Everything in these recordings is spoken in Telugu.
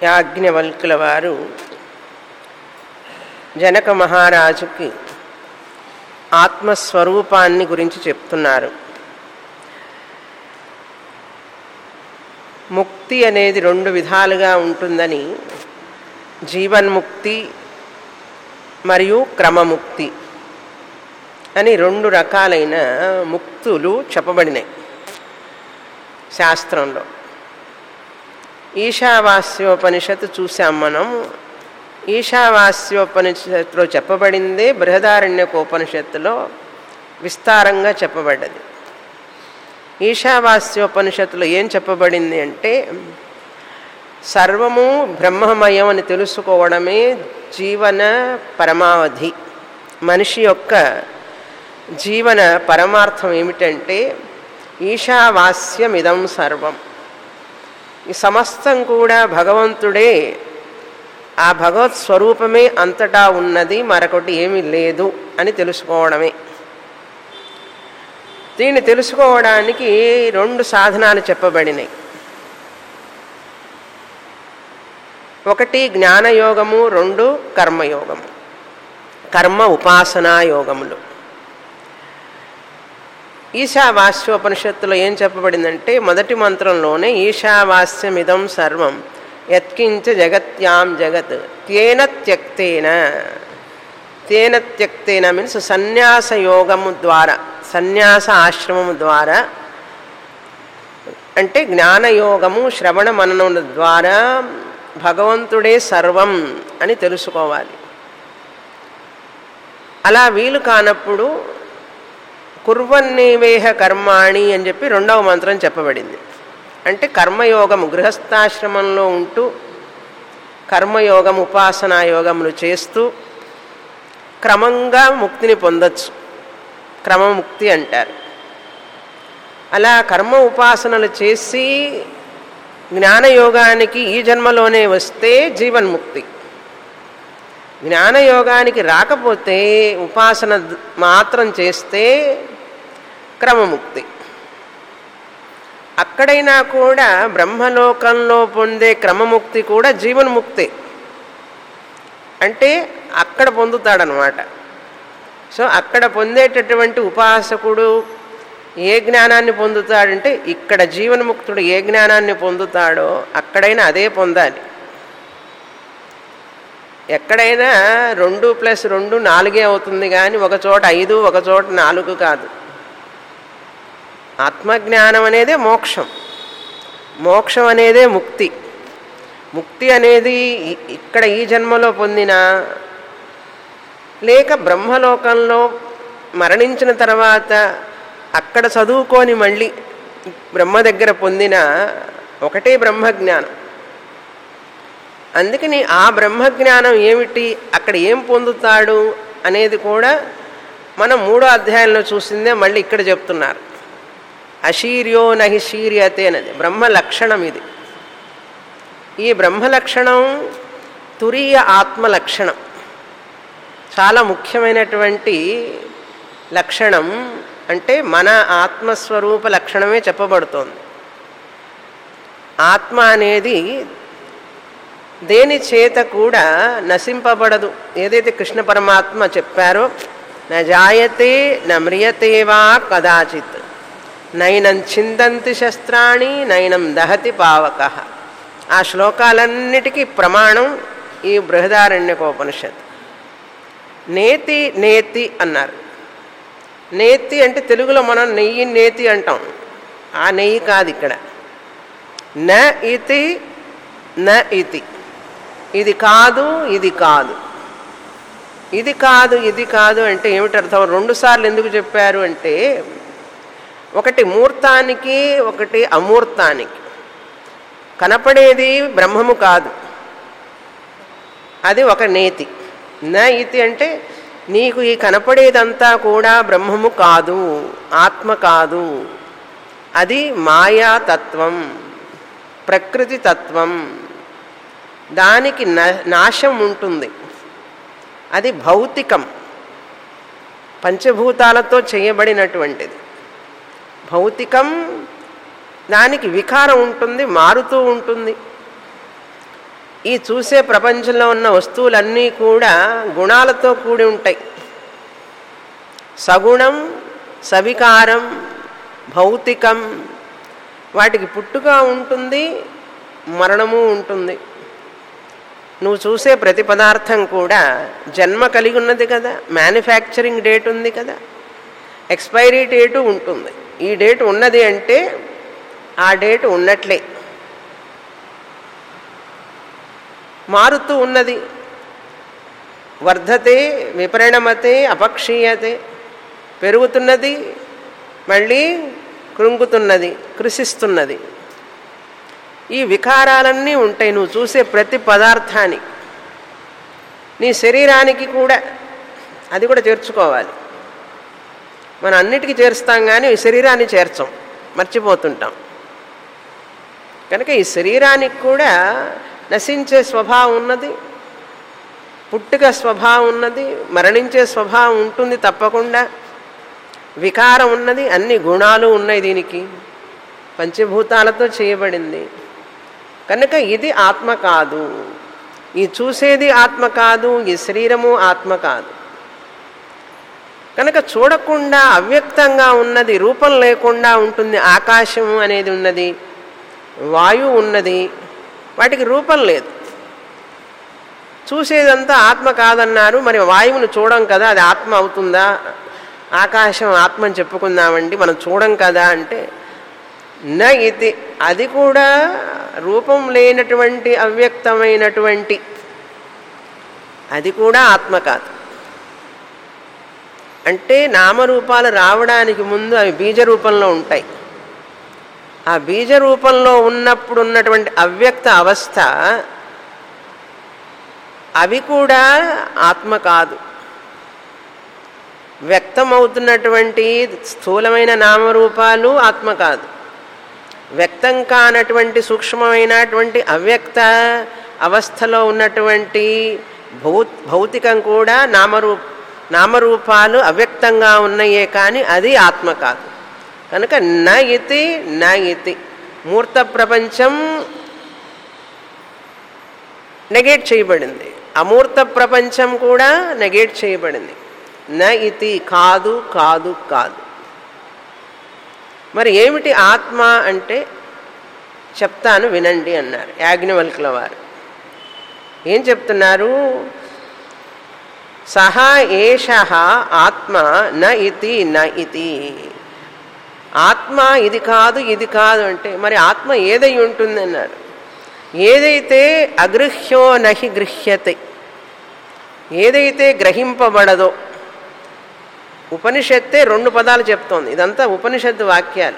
యాజ్ఞవల్కుల వారు జనక మహారాజుకి ఆత్మస్వరూపాన్ని గురించి చెప్తున్నారు ముక్తి అనేది రెండు విధాలుగా ఉంటుందని జీవన్ముక్తి మరియు క్రమముక్తి అని రెండు రకాలైన ముక్తులు చెప్పబడినాయి శాస్త్రంలో ఈశావాస్యోపనిషత్తు చూసాం మనం ఈశావాస్యోపనిషత్తులో చెప్పబడిందే బృహదారణ్యకోపనిషత్తులో విస్తారంగా చెప్పబడ్డది ఈశావాస్యోపనిషత్తులో ఏం చెప్పబడింది అంటే సర్వము బ్రహ్మమయం అని తెలుసుకోవడమే జీవన పరమావధి మనిషి యొక్క జీవన పరమార్థం ఏమిటంటే ఈశావాస్యమిదం సర్వం ఈ సమస్తం కూడా భగవంతుడే ఆ భగవత్ స్వరూపమే అంతటా ఉన్నది మరొకటి ఏమీ లేదు అని తెలుసుకోవడమే దీన్ని తెలుసుకోవడానికి రెండు సాధనాలు చెప్పబడినాయి ఒకటి జ్ఞానయోగము రెండు కర్మయోగము కర్మ ఉపాసనా యోగములు ఈశావాస్యోపనిషత్తులో ఏం చెప్పబడిందంటే మొదటి మంత్రంలోనే ఈశావాస్యమిదం సర్వం యత్కించ జగత్యాం జగత్ తేన త్యక్తేన తేన త్యక్తేన మీన్స్ సన్యాస యోగము ద్వారా సన్యాస ఆశ్రమము ద్వారా అంటే జ్ఞానయోగము శ్రవణ మననముల ద్వారా భగవంతుడే సర్వం అని తెలుసుకోవాలి అలా వీలు కానప్పుడు కుర్వన్నేవేహ కర్మాణి అని చెప్పి రెండవ మంత్రం చెప్పబడింది అంటే కర్మయోగము గృహస్థాశ్రమంలో ఉంటూ కర్మయోగం ఉపాసనా యోగములు చేస్తూ క్రమంగా ముక్తిని పొందొచ్చు క్రమముక్తి అంటారు అలా కర్మ ఉపాసనలు చేసి జ్ఞానయోగానికి ఈ జన్మలోనే వస్తే జీవన్ముక్తి జ్ఞానయోగానికి రాకపోతే ఉపాసన మాత్రం చేస్తే క్రమముక్తి అక్కడైనా కూడా బ్రహ్మలోకంలో పొందే క్రమముక్తి కూడా జీవన్ముక్తే అంటే అక్కడ పొందుతాడనమాట సో అక్కడ పొందేటటువంటి ఉపాసకుడు ఏ జ్ఞానాన్ని పొందుతాడంటే ఇక్కడ జీవన్ముక్తుడు ఏ జ్ఞానాన్ని పొందుతాడో అక్కడైనా అదే పొందాలి ఎక్కడైనా రెండు ప్లస్ రెండు నాలుగే అవుతుంది కానీ ఒక చోట ఐదు ఒక చోట నాలుగు కాదు ఆత్మజ్ఞానం అనేదే మోక్షం మోక్షం అనేదే ముక్తి ముక్తి అనేది ఇక్కడ ఈ జన్మలో పొందిన లేక బ్రహ్మలోకంలో మరణించిన తర్వాత అక్కడ చదువుకొని మళ్ళీ బ్రహ్మ దగ్గర పొందిన ఒకటే బ్రహ్మజ్ఞానం అందుకని ఆ బ్రహ్మజ్ఞానం ఏమిటి అక్కడ ఏం పొందుతాడు అనేది కూడా మనం మూడో అధ్యాయంలో చూసిందే మళ్ళీ ఇక్కడ చెప్తున్నారు అశీర్యో నహి శీర్యతే అనేది బ్రహ్మ లక్షణం ఇది ఈ బ్రహ్మ లక్షణం తురీయ ఆత్మ లక్షణం చాలా ముఖ్యమైనటువంటి లక్షణం అంటే మన ఆత్మస్వరూప లక్షణమే చెప్పబడుతోంది ఆత్మ అనేది దేని చేత కూడా నశింపబడదు ఏదైతే కృష్ణ పరమాత్మ చెప్పారో న జాయతే న మ్రియతే వా కదాచిత్ నైనం చిందంతి శస్త్రాణి నైనం దహతి పావక ఆ శ్లోకాలన్నిటికీ ప్రమాణం ఈ బృహదారణ్యకోపనిషత్ నేతి నేతి అన్నారు నేతి అంటే తెలుగులో మనం నెయ్యి నేతి అంటాం ఆ నెయ్యి కాదు ఇక్కడ న ఇతి న ఇతి ఇది కాదు ఇది కాదు ఇది కాదు ఇది కాదు అంటే ఏమిటి అర్థం రెండు సార్లు ఎందుకు చెప్పారు అంటే ఒకటి మూర్తానికి ఒకటి అమూర్తానికి కనపడేది బ్రహ్మము కాదు అది ఒక నేతి నా ఇతి అంటే నీకు ఈ కనపడేదంతా కూడా బ్రహ్మము కాదు ఆత్మ కాదు అది మాయా తత్వం ప్రకృతి తత్వం దానికి నాశం ఉంటుంది అది భౌతికం పంచభూతాలతో చేయబడినటువంటిది భౌతికం దానికి వికారం ఉంటుంది మారుతూ ఉంటుంది ఈ చూసే ప్రపంచంలో ఉన్న వస్తువులన్నీ కూడా గుణాలతో కూడి ఉంటాయి సగుణం సవికారం భౌతికం వాటికి పుట్టుక ఉంటుంది మరణము ఉంటుంది నువ్వు చూసే ప్రతి పదార్థం కూడా జన్మ కలిగి ఉన్నది కదా మ్యానుఫ్యాక్చరింగ్ డేట్ ఉంది కదా ఎక్స్పైరీ డేటు ఉంటుంది ఈ డేట్ ఉన్నది అంటే ఆ డేట్ ఉన్నట్లే మారుతూ ఉన్నది వర్ధతే విపరిణమతే అపక్షీయతే పెరుగుతున్నది మళ్ళీ కృంగుతున్నది కృషిస్తున్నది ఈ వికారాలన్నీ ఉంటాయి నువ్వు చూసే ప్రతి పదార్థానికి నీ శరీరానికి కూడా అది కూడా చేర్చుకోవాలి మనం అన్నిటికీ చేరుస్తాం కానీ ఈ శరీరాన్ని చేర్చం మర్చిపోతుంటాం కనుక ఈ శరీరానికి కూడా నశించే స్వభావం ఉన్నది పుట్టుక స్వభావం ఉన్నది మరణించే స్వభావం ఉంటుంది తప్పకుండా వికారం ఉన్నది అన్ని గుణాలు ఉన్నాయి దీనికి పంచభూతాలతో చేయబడింది కనుక ఇది ఆత్మ కాదు ఈ చూసేది ఆత్మ కాదు ఈ శరీరము ఆత్మ కాదు కనుక చూడకుండా అవ్యక్తంగా ఉన్నది రూపం లేకుండా ఉంటుంది ఆకాశం అనేది ఉన్నది వాయువు ఉన్నది వాటికి రూపం లేదు చూసేదంతా ఆత్మ కాదన్నారు మరి వాయువును చూడం కదా అది ఆత్మ అవుతుందా ఆకాశం ఆత్మ అని చెప్పుకుందామండి మనం చూడం కదా అంటే న ఇది అది కూడా రూపం లేనటువంటి అవ్యక్తమైనటువంటి అది కూడా ఆత్మ కాదు అంటే నామరూపాలు రావడానికి ముందు అవి బీజ రూపంలో ఉంటాయి ఆ బీజ రూపంలో ఉన్నప్పుడు ఉన్నటువంటి అవ్యక్త అవస్థ అవి కూడా ఆత్మ కాదు వ్యక్తమవుతున్నటువంటి స్థూలమైన నామరూపాలు ఆత్మ కాదు వ్యక్తం కానటువంటి సూక్ష్మమైనటువంటి అవ్యక్త అవస్థలో ఉన్నటువంటి భౌ భౌతికం కూడా నామరూ నామరూపాలు అవ్యక్తంగా ఉన్నాయే కానీ అది ఆత్మ కాదు కనుక న ఇతి న ఇతి మూర్త ప్రపంచం నెగేట్ చేయబడింది అమూర్త ప్రపంచం కూడా నెగేట్ చేయబడింది న ఇతి కాదు కాదు కాదు మరి ఏమిటి ఆత్మ అంటే చెప్తాను వినండి అన్నారు యాజ్ఞవల్కుల వారు ఏం చెప్తున్నారు సహా ఏష ఆత్మ న ఇతి న ఇతి ఆత్మ ఇది కాదు ఇది కాదు అంటే మరి ఆత్మ ఏదై ఉంటుంది అన్నారు ఏదైతే అగృహ్యో నహి గృహ్యతే ఏదైతే గ్రహింపబడదో ఉపనిషత్తే రెండు పదాలు చెప్తోంది ఇదంతా ఉపనిషత్తు వాక్యాలు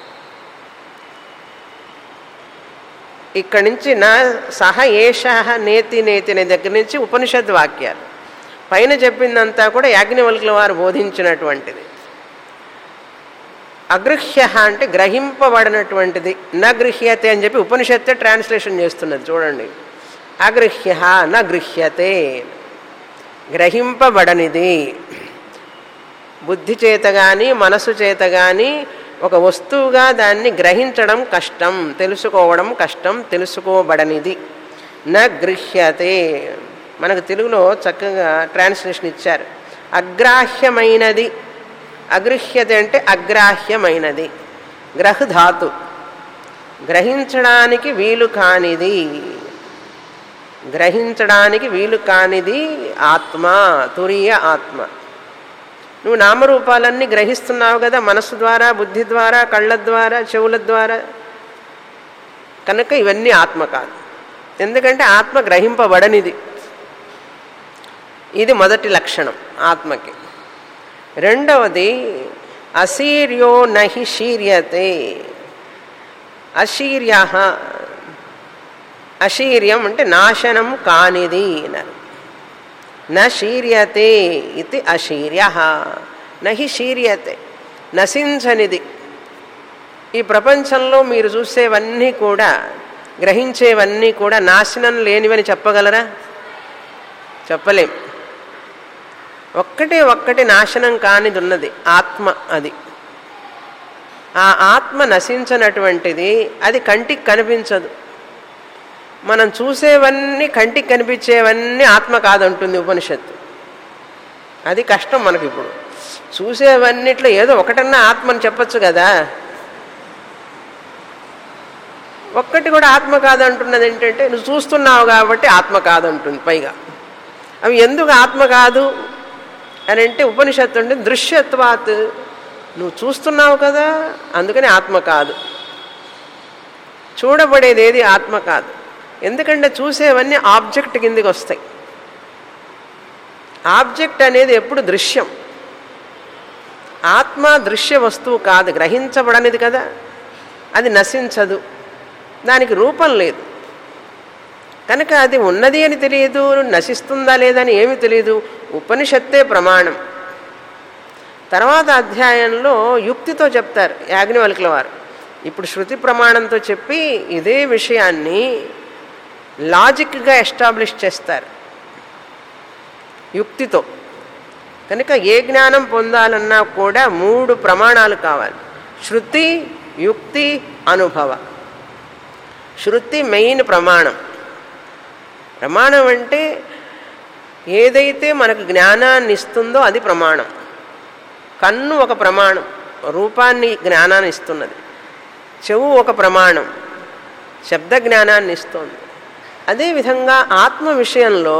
ఇక్కడి నుంచి నా సహ ఏష నేతి నేతి అనే దగ్గర నుంచి ఉపనిషత్ వాక్యాలు పైన చెప్పిందంతా కూడా యాజ్ఞవల్కుల వారు బోధించినటువంటిది అగృహ్య అంటే గ్రహింపబడినటువంటిది న గృహ్యతే అని చెప్పి ఉపనిషత్తే ట్రాన్స్లేషన్ చేస్తున్నది చూడండి అగృహ్య న గృహ్యతే గ్రహింపబడనిది బుద్ధి చేత కానీ మనసు చేత కానీ ఒక వస్తువుగా దాన్ని గ్రహించడం కష్టం తెలుసుకోవడం కష్టం తెలుసుకోబడనిది న గృహ్యతే మనకు తెలుగులో చక్కగా ట్రాన్స్లేషన్ ఇచ్చారు అగ్రాహ్యమైనది అగృహ్యత అంటే అగ్రాహ్యమైనది గ్రహధాతు గ్రహించడానికి వీలు కానిది గ్రహించడానికి వీలు కానిది ఆత్మ తురియ ఆత్మ నువ్వు నామరూపాలన్నీ గ్రహిస్తున్నావు కదా మనసు ద్వారా బుద్ధి ద్వారా కళ్ళ ద్వారా చెవుల ద్వారా కనుక ఇవన్నీ ఆత్మ కాదు ఎందుకంటే ఆత్మ గ్రహింపబడనిది ఇది మొదటి లక్షణం ఆత్మకి రెండవది అశీర్యో నహి శీర్యతే అశీర్య అశీర్యం అంటే నాశనం కానిది అన్నారు న శీర్యతే ఇది అశీర్య నహి శీర్యతే నశించనిది ఈ ప్రపంచంలో మీరు చూసేవన్నీ కూడా గ్రహించేవన్నీ కూడా నాశనం లేనివని చెప్పగలరా చెప్పలేం ఒక్కటే ఒక్కటి నాశనం కానిది ఉన్నది ఆత్మ అది ఆ ఆత్మ నశించనటువంటిది అది కంటికి కనిపించదు మనం చూసేవన్నీ కంటికి కనిపించేవన్నీ ఆత్మ కాదంటుంది ఉపనిషత్తు అది కష్టం మనకి ఇప్పుడు చూసేవన్నిట్లో ఏదో ఒకటన్నా ఆత్మని చెప్పచ్చు కదా ఒక్కటి కూడా ఆత్మ కాదంటున్నది ఏంటంటే నువ్వు చూస్తున్నావు కాబట్టి ఆత్మ కాదంటుంది పైగా అవి ఎందుకు ఆత్మ కాదు అని అంటే ఉపనిషత్తు అంటే దృశ్యత్వాత్ నువ్వు చూస్తున్నావు కదా అందుకని ఆత్మ కాదు చూడబడేది ఏది ఆత్మ కాదు ఎందుకంటే చూసేవన్నీ ఆబ్జెక్ట్ కిందికి వస్తాయి ఆబ్జెక్ట్ అనేది ఎప్పుడు దృశ్యం ఆత్మ దృశ్య వస్తువు కాదు గ్రహించబడనిది కదా అది నశించదు దానికి రూపం లేదు కనుక అది ఉన్నది అని తెలియదు నశిస్తుందా లేదని ఏమీ తెలియదు ఉపనిషత్తే ప్రమాణం తర్వాత అధ్యాయంలో యుక్తితో చెప్తారు యాజ్ఞవల్కుల వారు ఇప్పుడు శృతి ప్రమాణంతో చెప్పి ఇదే విషయాన్ని లాజిక్గా ఎస్టాబ్లిష్ చేస్తారు యుక్తితో కనుక ఏ జ్ఞానం పొందాలన్నా కూడా మూడు ప్రమాణాలు కావాలి శృతి యుక్తి అనుభవ శృతి మెయిన్ ప్రమాణం ప్రమాణం అంటే ఏదైతే మనకు జ్ఞానాన్ని ఇస్తుందో అది ప్రమాణం కన్ను ఒక ప్రమాణం రూపాన్ని జ్ఞానాన్ని ఇస్తున్నది చెవు ఒక ప్రమాణం శబ్ద జ్ఞానాన్ని ఇస్తుంది అదేవిధంగా ఆత్మ విషయంలో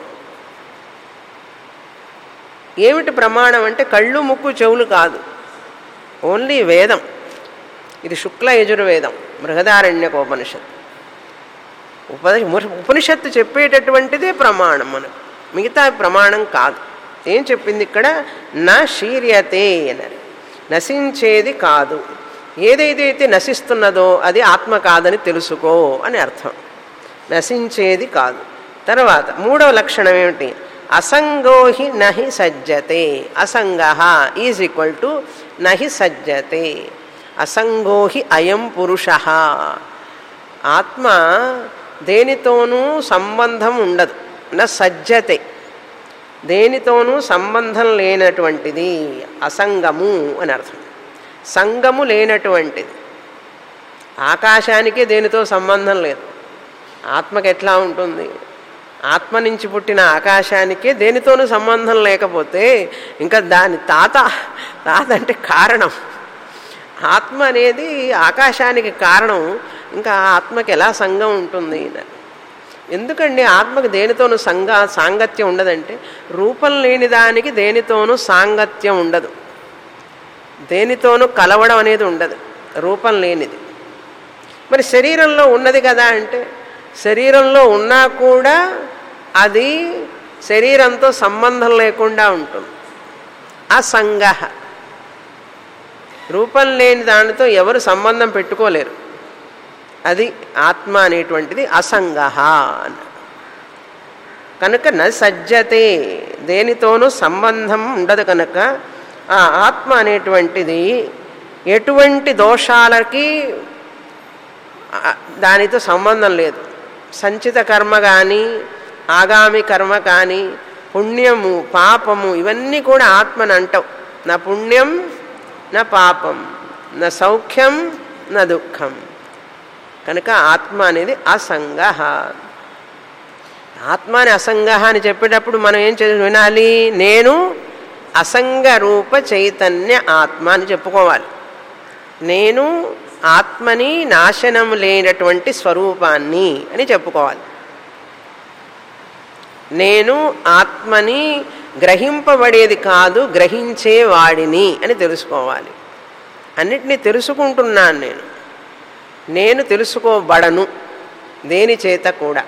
ఏమిటి ప్రమాణం అంటే కళ్ళు ముక్కు చెవులు కాదు ఓన్లీ వేదం ఇది శుక్ల యజుర్వేదం బృహదారణ్యకోపనిషత్ ఉప ఉపనిషత్తు చెప్పేటటువంటిదే ప్రమాణం మనకు మిగతా ప్రమాణం కాదు ఏం చెప్పింది ఇక్కడ నా శీర్యతే అన్నారు నశించేది కాదు ఏదైతే నశిస్తున్నదో అది ఆత్మ కాదని తెలుసుకో అని అర్థం నశించేది కాదు తర్వాత మూడవ లక్షణం ఏమిటి అసంగోహి నహి సజ్జతే అసంగ ఈజ్ ఈక్వల్ టు నహి సజ్జతే అసంగోహి అయం పురుష ఆత్మ దేనితోనూ సంబంధం ఉండదు నా సజ్జతే దేనితోనూ సంబంధం లేనటువంటిది అసంగము అని అర్థం సంగము లేనటువంటిది ఆకాశానికే దేనితో సంబంధం లేదు ఆత్మకి ఎట్లా ఉంటుంది ఆత్మ నుంచి పుట్టిన ఆకాశానికే దేనితోనూ సంబంధం లేకపోతే ఇంకా దాని తాత తాత అంటే కారణం ఆత్మ అనేది ఆకాశానికి కారణం ఇంకా ఆత్మకి ఎలా సంఘం ఉంటుంది ఎందుకండి ఆత్మకి దేనితోనూ సంగ సాంగత్యం ఉండదంటే రూపం లేని దానికి దేనితోనూ సాంగత్యం ఉండదు దేనితోనూ కలవడం అనేది ఉండదు రూపం లేనిది మరి శరీరంలో ఉన్నది కదా అంటే శరీరంలో ఉన్నా కూడా అది శరీరంతో సంబంధం లేకుండా ఉంటుంది అసంగ రూపం లేని దానితో ఎవరు సంబంధం పెట్టుకోలేరు అది ఆత్మ అనేటువంటిది అసంగ కనుక న సజ్జతే దేనితోనూ సంబంధం ఉండదు కనుక ఆ ఆత్మ అనేటువంటిది ఎటువంటి దోషాలకి దానితో సంబంధం లేదు సంచిత కర్మ కానీ ఆగామి కర్మ కానీ పుణ్యము పాపము ఇవన్నీ కూడా ఆత్మని అంటావు నా పుణ్యం నా పాపం నా సౌఖ్యం నా దుఃఖం కనుక ఆత్మ అనేది అసంగ ఆత్మ అని అసంగ అని చెప్పేటప్పుడు మనం ఏం చే వినాలి నేను అసంగ రూప చైతన్య ఆత్మ అని చెప్పుకోవాలి నేను ఆత్మని నాశనం లేనటువంటి స్వరూపాన్ని అని చెప్పుకోవాలి నేను ఆత్మని గ్రహింపబడేది కాదు గ్రహించేవాడిని అని తెలుసుకోవాలి అన్నిటినీ తెలుసుకుంటున్నాను నేను నేను తెలుసుకోబడను దేని చేత కూడా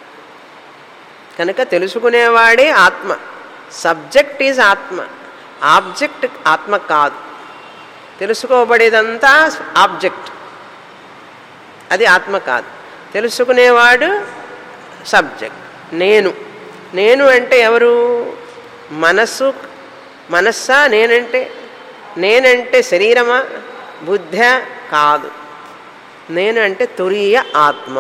కనుక తెలుసుకునేవాడే ఆత్మ సబ్జెక్ట్ ఈజ్ ఆత్మ ఆబ్జెక్ట్ ఆత్మ కాదు తెలుసుకోబడేదంతా ఆబ్జెక్ట్ అది ఆత్మ కాదు తెలుసుకునేవాడు సబ్జెక్ట్ నేను నేను అంటే ఎవరు మనస్సు మనస్సా నేనంటే నేనంటే శరీరమా బుద్ధ కాదు నేను అంటే తురీయ ఆత్మ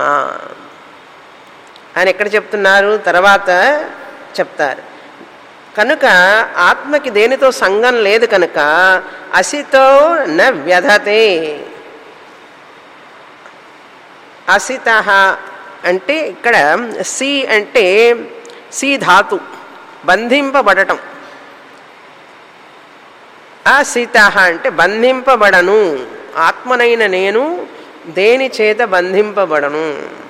అని ఎక్కడ చెప్తున్నారు తర్వాత చెప్తారు కనుక ఆత్మకి దేనితో సంగం లేదు కనుక అసితో న వ్యధతే అసిత అంటే ఇక్కడ సి అంటే సి ధాతు బంధింపబడటం ఆ సీత అంటే బంధింపబడను ఆత్మనైన నేను దేని చేత బంధింపబడను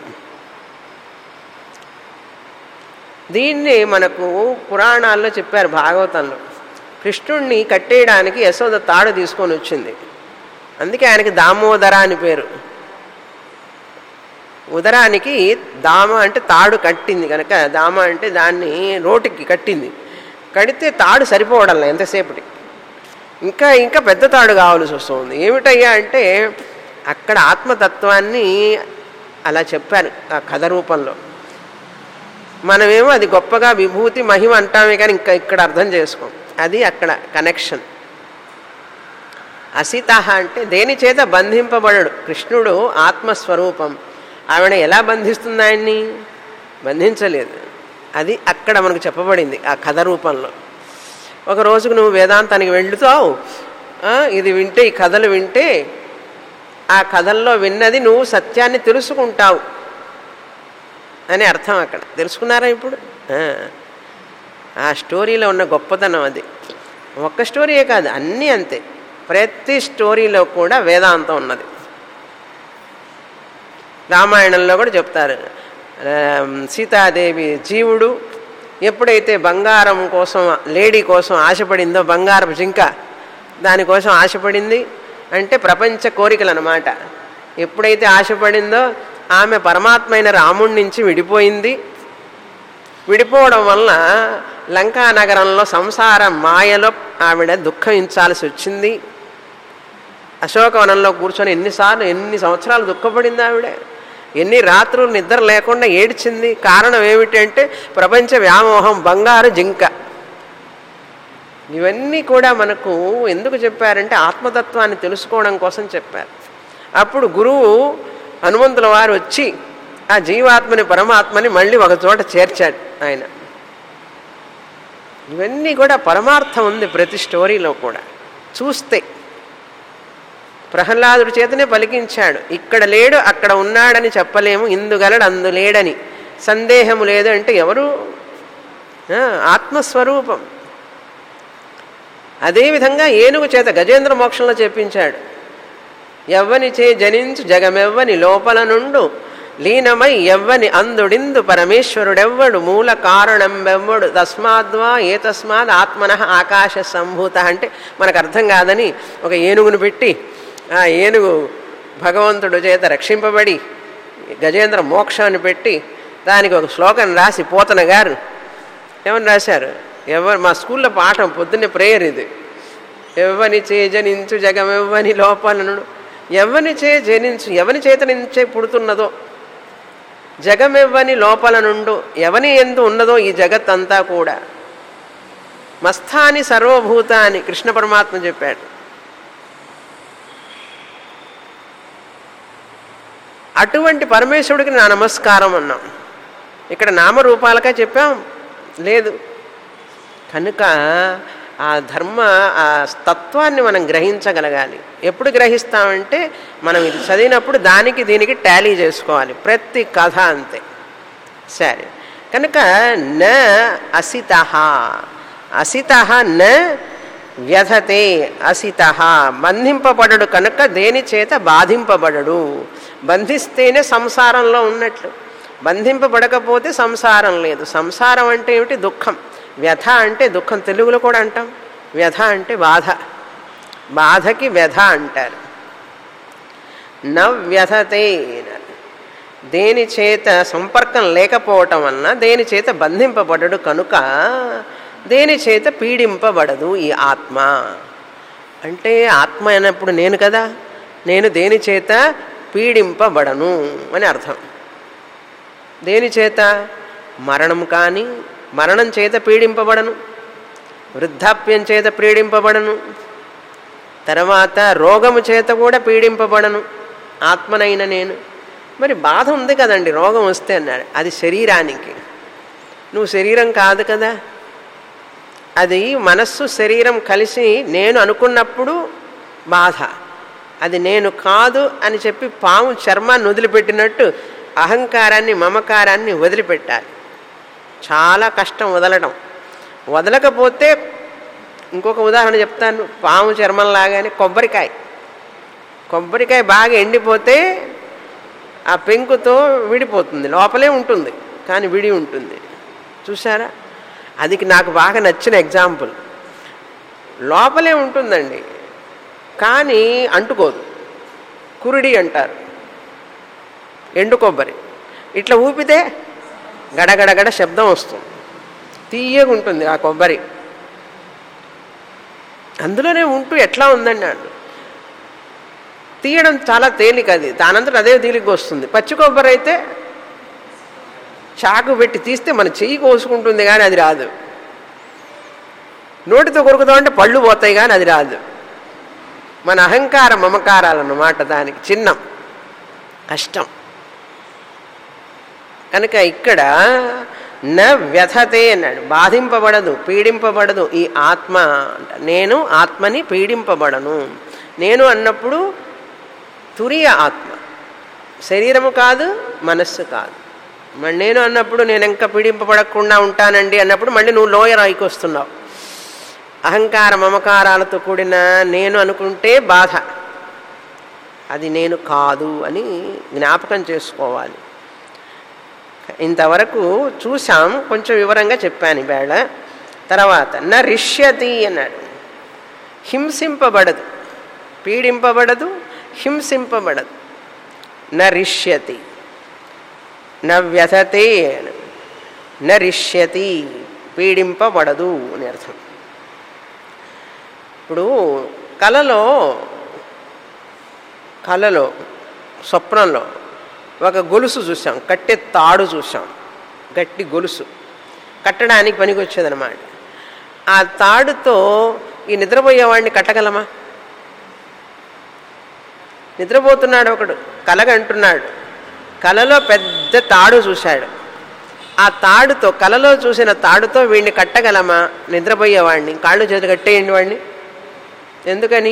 దీన్ని మనకు పురాణాల్లో చెప్పారు భాగవతంలో కృష్ణుణ్ణి కట్టేయడానికి యశోద తాడు తీసుకొని వచ్చింది అందుకే ఆయనకి దామోదర అని పేరు ఉదరానికి దామ అంటే తాడు కట్టింది కనుక దామ అంటే దాన్ని రోటికి కట్టింది కడితే తాడు సరిపోవడం ఎంతసేపటి ఇంకా ఇంకా పెద్ద తాడు కావాల్సి వస్తుంది ఏమిటయ్యా అంటే అక్కడ ఆత్మతత్వాన్ని అలా చెప్పారు ఆ కథ రూపంలో మనమేమో అది గొప్పగా విభూతి మహిమ అంటామే కానీ ఇంకా ఇక్కడ అర్థం చేసుకోం అది అక్కడ కనెక్షన్ అసిత అంటే దేని చేత బంధింపబడడు కృష్ణుడు ఆత్మస్వరూపం ఆవిడ ఎలా బంధిస్తుంది ఆయన్ని బంధించలేదు అది అక్కడ మనకు చెప్పబడింది ఆ కథ రూపంలో ఒక రోజుకు నువ్వు వేదాంతానికి వెళ్తావు ఇది వింటే ఈ కథలు వింటే ఆ కథల్లో విన్నది నువ్వు సత్యాన్ని తెలుసుకుంటావు అని అర్థం అక్కడ తెలుసుకున్నారా ఇప్పుడు ఆ స్టోరీలో ఉన్న గొప్పతనం అది ఒక్క స్టోరీయే కాదు అన్నీ అంతే ప్రతి స్టోరీలో కూడా వేదాంతం ఉన్నది రామాయణంలో కూడా చెప్తారు సీతాదేవి జీవుడు ఎప్పుడైతే బంగారం కోసం లేడీ కోసం ఆశపడిందో బంగారపు జింక దానికోసం ఆశపడింది అంటే ప్రపంచ కోరికలు అన్నమాట ఎప్పుడైతే ఆశపడిందో ఆమె పరమాత్మ అయిన రాముడి నుంచి విడిపోయింది విడిపోవడం వలన లంకా నగరంలో సంసార మాయలో ఆవిడ దుఃఖించాల్సి వచ్చింది అశోకవనంలో కూర్చొని ఎన్నిసార్లు ఎన్ని సంవత్సరాలు దుఃఖపడింది ఆవిడ ఎన్ని రాత్రులు నిద్ర లేకుండా ఏడ్చింది కారణం ఏమిటంటే ప్రపంచ వ్యామోహం బంగారు జింక ఇవన్నీ కూడా మనకు ఎందుకు చెప్పారంటే ఆత్మతత్వాన్ని తెలుసుకోవడం కోసం చెప్పారు అప్పుడు గురువు హనుమంతుల వారు వచ్చి ఆ జీవాత్మని పరమాత్మని మళ్ళీ ఒక చోట చేర్చాడు ఆయన ఇవన్నీ కూడా పరమార్థం ఉంది ప్రతి స్టోరీలో కూడా చూస్తే ప్రహ్లాదుడి చేతనే పలికించాడు ఇక్కడ లేడు అక్కడ ఉన్నాడని చెప్పలేము ఇందుగలడు అందు లేడని సందేహము లేదు అంటే ఎవరు ఆత్మస్వరూపం అదేవిధంగా ఏనుగు చేత గజేంద్ర మోక్షంలో చెప్పించాడు ఎవ్వని చే జనించు జగమెవ్వని లోపల నుండు లీనమై ఎవ్వని అందుడిందు పరమేశ్వరుడెవ్వడు మూల కారణంబెవ్వడు తస్మాద్వా ఏ తస్మాత్ ఆత్మన ఆకాశ సంభూత అంటే మనకు అర్థం కాదని ఒక ఏనుగును పెట్టి ఆ ఏనుగు భగవంతుడు చేత రక్షింపబడి గజేంద్ర మోక్షాన్ని పెట్టి దానికి ఒక శ్లోకం రాసి పోతన గారు ఏమని రాశారు ఎవరు మా స్కూల్లో పాఠం పొద్దున్నే ప్రేయర్ ఇది ఎవ్వని చే జనించు జగమెవ్వని లోపలను ఎవని చే జనించు ఎవని చేత నుంచే పుడుతున్నదో జగమెవ్వని లోపల నుండు ఎవని ఎందు ఉన్నదో ఈ జగత్ అంతా కూడా మస్థాని సర్వభూత అని కృష్ణ పరమాత్మ చెప్పాడు అటువంటి పరమేశ్వరుడికి నా నమస్కారం అన్నాం ఇక్కడ నామరూపాలగా చెప్పాం లేదు కనుక ఆ ధర్మ ఆ తత్వాన్ని మనం గ్రహించగలగాలి ఎప్పుడు గ్రహిస్తామంటే మనం ఇది చదివినప్పుడు దానికి దీనికి టాలీ చేసుకోవాలి ప్రతి కథ అంతే సరే కనుక న అసిత అసిత న వ్యధతే అసిత బంధింపబడడు కనుక దేని చేత బాధింపబడడు బంధిస్తేనే సంసారంలో ఉన్నట్లు బంధింపబడకపోతే సంసారం లేదు సంసారం అంటే ఏమిటి దుఃఖం వ్యథ అంటే దుఃఖం తెలుగులో కూడా అంటాం వ్యథ అంటే బాధ బాధకి వ్యథ అంటారు న వ్యథతే దేని చేత సంపర్కం లేకపోవటం వలన దేని చేత బంధింపబడడు కనుక దేని చేత పీడింపబడదు ఈ ఆత్మ అంటే ఆత్మ అయినప్పుడు నేను కదా నేను దేని చేత పీడింపబడను అని అర్థం దేని చేత మరణం కానీ మరణం చేత పీడింపబడను వృద్ధాప్యం చేత పీడింపబడను తర్వాత రోగము చేత కూడా పీడింపబడను ఆత్మనైన నేను మరి బాధ ఉంది కదండి రోగం వస్తే అన్నాడు అది శరీరానికి నువ్వు శరీరం కాదు కదా అది మనస్సు శరీరం కలిసి నేను అనుకున్నప్పుడు బాధ అది నేను కాదు అని చెప్పి పాము చర్మాన్ని వదిలిపెట్టినట్టు అహంకారాన్ని మమకారాన్ని వదిలిపెట్టాలి చాలా కష్టం వదలడం వదలకపోతే ఇంకొక ఉదాహరణ చెప్తాను పాము చర్మం లాగానే కొబ్బరికాయ కొబ్బరికాయ బాగా ఎండిపోతే ఆ పెంకుతో విడిపోతుంది లోపలే ఉంటుంది కానీ విడి ఉంటుంది చూసారా అది నాకు బాగా నచ్చిన ఎగ్జాంపుల్ లోపలే ఉంటుందండి కానీ అంటుకోదు కురిడి అంటారు ఎండు కొబ్బరి ఇట్లా ఊపితే గడగడగడ శబ్దం వస్తుంది తీయగా ఉంటుంది ఆ కొబ్బరి అందులోనే ఉంటూ ఎట్లా ఉందండి అన్నాడు తీయడం చాలా తేలిక అది దానంతట అదే తేలిక వస్తుంది పచ్చి కొబ్బరి అయితే చాకు పెట్టి తీస్తే మన చెయ్యి కోసుకుంటుంది కానీ అది రాదు నోటితో కొరుకుతామంటే పళ్ళు పోతాయి కానీ అది రాదు మన అహంకార మమకారాలన్నమాట దానికి చిన్నం కష్టం కనుక ఇక్కడ న వ్యథతే అన్నాడు బాధింపబడదు పీడింపబడదు ఈ ఆత్మ అంట నేను ఆత్మని పీడింపబడను నేను అన్నప్పుడు తురియ ఆత్మ శరీరము కాదు మనస్సు కాదు మరి నేను అన్నప్పుడు నేను ఇంకా పీడింపబడకుండా ఉంటానండి అన్నప్పుడు మళ్ళీ నువ్వు లోయర్ వస్తున్నావు అహంకార మమకారాలతో కూడిన నేను అనుకుంటే బాధ అది నేను కాదు అని జ్ఞాపకం చేసుకోవాలి ఇంతవరకు చూసాం కొంచెం వివరంగా చెప్పాను ఈవేళ తర్వాత న రిష్యతి అన్నాడు హింసింపబడదు పీడింపబడదు హింసింపబడదు న రిష్యతి న వ్యథతే న రిష్యతి పీడింపబడదు అని అర్థం ఇప్పుడు కలలో కలలో స్వప్నంలో ఒక గొలుసు చూసాం కట్టే తాడు చూసాం గట్టి గొలుసు కట్టడానికి పనికి వచ్చేదనమాట ఆ తాడుతో ఈ నిద్రపోయేవాడిని కట్టగలమా నిద్రపోతున్నాడు ఒకడు కలగంటున్నాడు కలలో పెద్ద తాడు చూశాడు ఆ తాడుతో కలలో చూసిన తాడుతో వీడిని కట్టగలమా నిద్రపోయేవాడిని కాళ్ళు చేతులు కట్టేయండి వాడిని ఎందుకని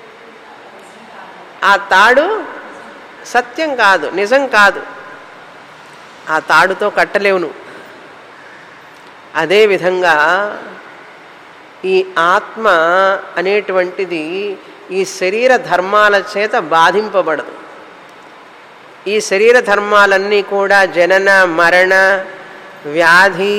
ఆ తాడు సత్యం కాదు నిజం కాదు ఆ తాడుతో కట్టలేవు నువ్వు అదేవిధంగా ఈ ఆత్మ అనేటువంటిది ఈ శరీర ధర్మాల చేత బాధింపబడదు ఈ శరీర ధర్మాలన్నీ కూడా జనన మరణ వ్యాధి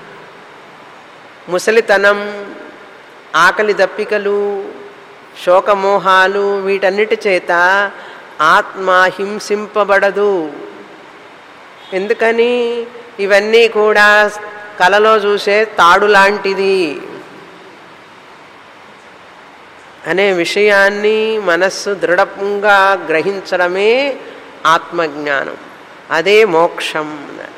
ముసలితనం ఆకలి దప్పికలు శోకమోహాలు వీటన్నిటి చేత ఆత్మ హింసింపబడదు ఎందుకని ఇవన్నీ కూడా కలలో చూసే తాడు లాంటిది అనే విషయాన్ని మనస్సు దృఢంగా గ్రహించడమే ఆత్మజ్ఞానం అదే మోక్షం అన్నారు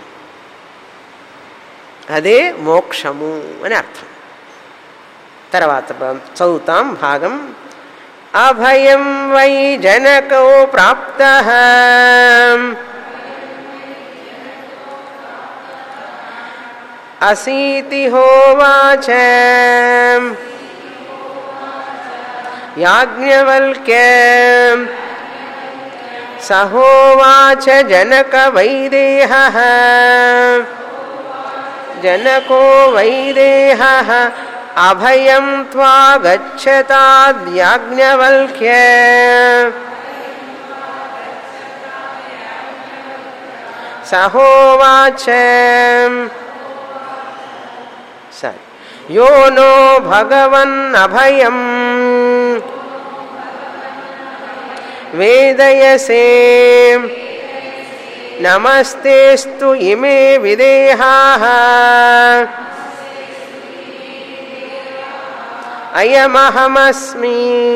అదే మోక్షము అని అర్థం తర్వాత చదువుతాం భాగం అభయం వై జనకో ప్రాప్త అసీతి హోవాచ యాజ్ఞవల్క్య సహోవాచ జనక వైదేహ జనకో వైదేహ అభయం త్వా గచ్చతాద్యాజ్ఞవల్క్య సహోవాచ సరే యో నో భగవన్ అభయం వేదయసే నమస్తేస్తు ఇమే విదేహా అయమహమస్మి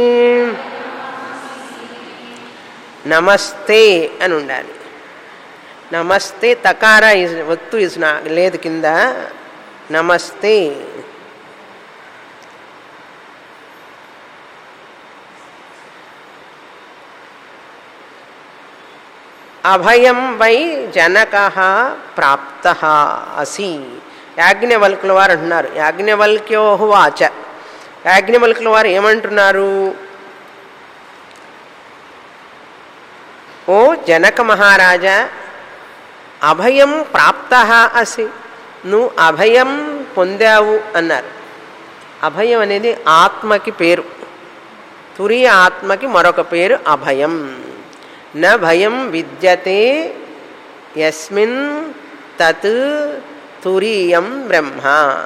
నమస్తే అని ఉండాలి నమస్తే తకార ఇస్ ఒత్తు ఇస్ నా లేదు కింద నమస్తే అభయం వై జనక ప్రాప్త అసి యాజ్ఞవల్కుల వారు అంటున్నారు యాజ్ఞవల్క్యోహువాచ యాజ్ఞవల్కుల వారు ఏమంటున్నారు ఓ జనక మహారాజా అభయం ప్రాప్త అసి నువ్వు అభయం పొందావు అన్నారు అభయం అనేది ఆత్మకి పేరు తురియ ఆత్మకి మరొక పేరు అభయం న భయం విద్యతే యస్మిన్ తత్ తురీయం బ్రహ్మ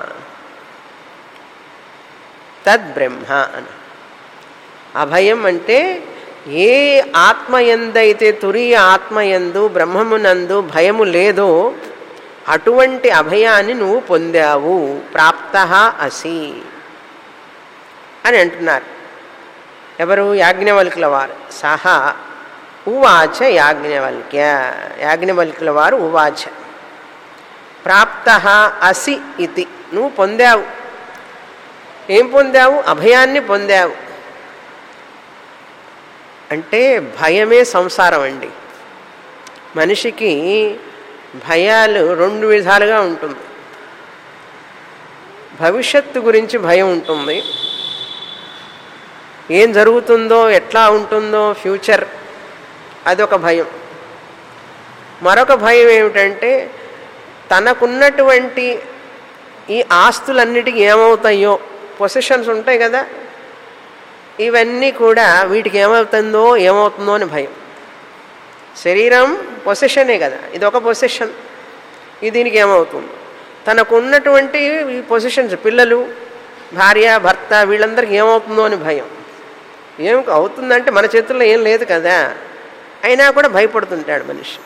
తద్బ్రహ్మ అని అభయం అంటే ఏ ఆత్మయందైతే తురియ ఆత్మయందు బ్రహ్మమునందు భయము లేదో అటువంటి అభయాన్ని నువ్వు పొందావు ప్రాప్త అసి అని అంటున్నారు ఎవరు యాజ్ఞవల్కుల వారు సహా ఉవాచ యాజ్ఞవల్క్య యాజ్ఞవల్కుల వారు ఉవాచ ప్రాప్త అసి ఇది నువ్వు పొందావు ఏం పొందావు అభయాన్ని పొందావు అంటే భయమే సంసారం అండి మనిషికి భయాలు రెండు విధాలుగా ఉంటుంది భవిష్యత్తు గురించి భయం ఉంటుంది ఏం జరుగుతుందో ఎట్లా ఉంటుందో ఫ్యూచర్ అదొక భయం మరొక భయం ఏమిటంటే తనకున్నటువంటి ఈ ఆస్తులన్నిటికీ ఏమవుతాయో పొసిషన్స్ ఉంటాయి కదా ఇవన్నీ కూడా వీటికి ఏమవుతుందో ఏమవుతుందో అని భయం శరీరం పొసిషనే కదా ఇది ఒక పొసిషన్ ఇది దీనికి ఏమవుతుంది తనకు ఉన్నటువంటి ఈ పొసిషన్స్ పిల్లలు భార్య భర్త వీళ్ళందరికీ ఏమవుతుందో అని భయం ఏం అవుతుందంటే మన చేతుల్లో ఏం లేదు కదా అయినా కూడా భయపడుతుంటాడు మనిషి